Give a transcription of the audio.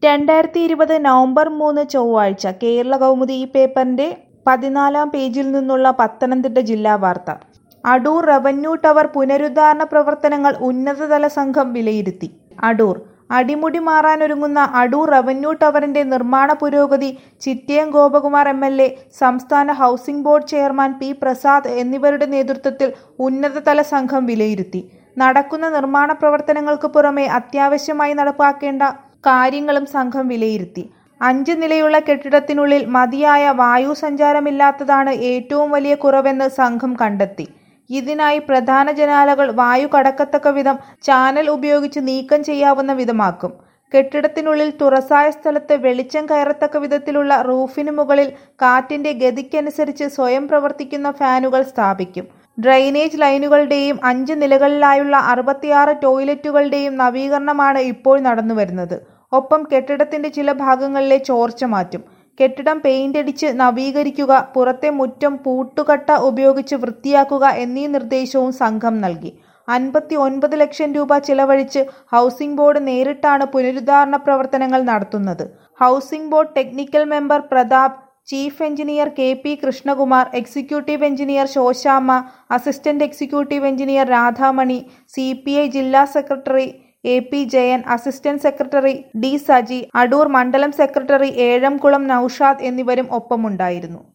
രണ്ടായിരത്തി ഇരുപത് നവംബർ മൂന്ന് ചൊവ്വാഴ്ച കേരള കൗമുദി ഈ പേപ്പറിന്റെ പതിനാലാം പേജിൽ നിന്നുള്ള പത്തനംതിട്ട ജില്ലാ വാർത്ത അടൂർ റവന്യൂ ടവർ പുനരുദ്ധാരണ പ്രവർത്തനങ്ങൾ ഉന്നതതല സംഘം വിലയിരുത്തി അടൂർ അടിമുടി മാറാനൊരുങ്ങുന്ന അടൂർ റവന്യൂ ടവറിന്റെ നിർമ്മാണ പുരോഗതി Chittayam Gopakumar M L A സംസ്ഥാന housing board chairman P Prasad എന്നിവരുടെ നേതൃത്വത്തിൽ ഉന്നതതല സംഘം വിലയിരുത്തി നടക്കുന്ന നിർമ്മാണ പ്രവർത്തനങ്ങൾക്ക് പുറമെ അത്യാവശ്യമായി നടപ്പാക്കേണ്ട കാര്യങ്ങളും സംഘം വിലയിരുത്തി അഞ്ച് നിലയുള്ള കെട്ടിടത്തിനുള്ളിൽ മതിയായ വായു സഞ്ചാരമില്ലാത്തതാണ് ഏറ്റവും വലിയ കുറവെന്ന് സംഘം കണ്ടെത്തി ഇതിനായി പ്രധാന ജനാലകൾ വായു കടക്കത്തക്ക വിധം ചാനൽ ഉപയോഗിച്ച് നീക്കം ചെയ്യാവുന്ന വിധമാക്കും കെട്ടിടത്തിനുള്ളിൽ തുറസായ സ്ഥലത്ത് വെളിച്ചം കയറത്തക്ക വിധത്തിലുള്ള റൂഫിനു മുകളിൽ കാറ്റിന്റെ ഗതിക്കനുസരിച്ച് സ്വയം പ്രവർത്തിക്കുന്ന ഫാനുകൾ സ്ഥാപിക്കും ഡ്രെയിനേജ് ലൈനുകളുടെയും അഞ്ച് നിലകളിലായുള്ള അറുപത്തിയാറ് ടോയ്ലറ്റുകളുടെയും നവീകരണമാണ് ഇപ്പോൾ നടന്നുവരുന്നത് ഒപ്പം കെട്ടിടത്തിന്റെ ചില ഭാഗങ്ങളിലെ ചോർച്ച മാറ്റും കെട്ടിടം പെയിന്റ് അടിച്ച് നവീകരിക്കുക പുറത്തെ മുറ്റം പൂട്ടുകട്ട ഉപയോഗിച്ച് വൃത്തിയാക്കുക എന്നീ നിർദ്ദേശവും സംഘം നൽകി അൻപത്തി ഒൻപത് ലക്ഷം രൂപ ചിലവഴിച്ച് ഹൗസിംഗ് ബോർഡ് നേരിട്ടാണ് പുനരുദ്ധാരണ പ്രവർത്തനങ്ങൾ നടത്തുന്നത് housing board technical member Prathap chief engineer K P Krishnakumar executive engineer Soshamma assistant executive engineer Radhamani C ജില്ലാ secretary A P Jayan assistant secretary D Saji Adoor മണ്ഡലം സെക്രട്ടറി ഏഴംകുളം നൌഷാദ് എന്നിവരും ഒപ്പമുണ്ടായിരുന്നു